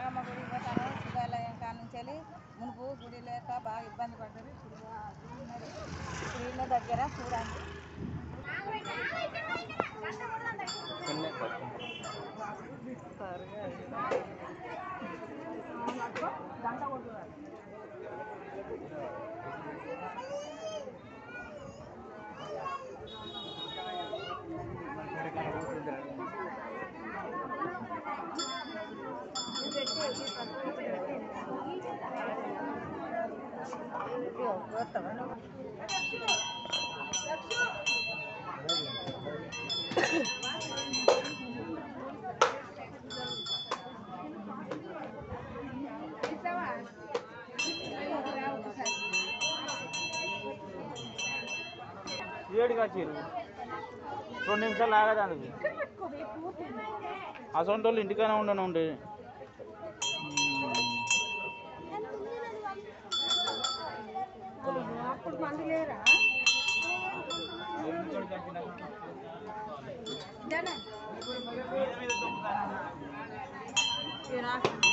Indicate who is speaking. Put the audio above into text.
Speaker 1: నాగమ్మ గుడి పోతాను శివాలయం కాడ నుంచి వెళ్ళి మునుపు గుడి లేక బాగా ఇబ్బంది పడ్డది ఇప్పుడు ఆ గుడి ఉన్నది ఇప్పుడు ఇళ్ళ దగ్గర చూడండి గంట కొట్టుకోవాలి
Speaker 2: ఏడుగా చీరు రెండు నిమిషాలు ఆగదు అందుకు అసొంటి వాళ్ళు ఇంటికైనా ఉండను ఉండే
Speaker 1: అప్పుడు మంది లేరా జన